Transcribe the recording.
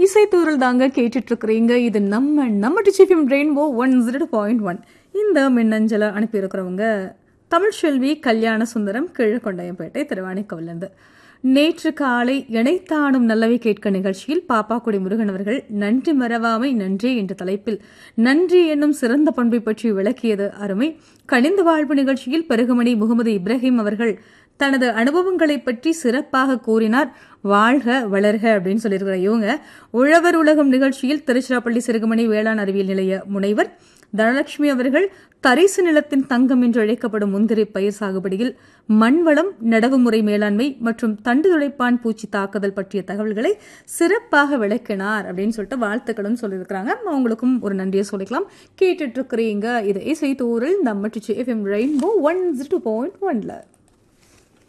இசைத்தூரல் தாங்க கேட்டுட்டு இருக்கிறீங்க இது நம்ம நம்ம டிச்சிஃபிம் rainbow one zero point one இந்த மின்னஞ்சலை அனுப்பியிருக்கிறவங்க தமிழ் செல்வி கல்யாண சுந்தரம் கிழக்கொண்டையம்பேட்டை திருவானைக்கவிலிருந்து நேற்று காலை இணைத்தானும் நல்லவை கேட்க நிகழ்ச்சியில் பாப்பாக்குடி முருகன் அவர்கள் நன்றி மறவாமை நன்றி என்ற தலைப்பில் நன்றி என்னும் சிறந்த பண்பை பற்றி விளக்கியது அருமை கணிந்த வாழ்வு நிகழ்ச்சியில் பெருகுமணி முகமது இப்ராஹிம் அவர்கள் தனது அனுபவங்களை பற்றி சிறப்பாக கூறினார் வாழ்க வளர்க அப்படின்னு சொல்லியிருக்கிற இவங்க உழவர் உலகம் நிகழ்ச்சியில் திருச்சிராப்பள்ளி சிறுகுமணி வேளாண் அறிவியல் நிலைய முனைவர் தனலட்சுமி அவர்கள் தரிசு நிலத்தின் தங்கம் என்று அழைக்கப்படும் முந்திரி பயிர் சாகுபடியில் மண்வளம் நடவு முறை மேலாண்மை மற்றும் தண்டு துளைப்பான் பூச்சி தாக்குதல் பற்றிய தகவல்களை சிறப்பாக விளக்கினார் அப்படின்னு சொல்லிட்டு வாழ்த்துக்களும் சொல்லியிருக்கிறாங்க அவங்களுக்கும் ஒரு நன்றியை சொல்லிக்கலாம் கேட்டுட்டு இருக்கிறீங்க இது இசை தூரில் நம்ம டிச்சு FM rainbow one zero point ஒன்ல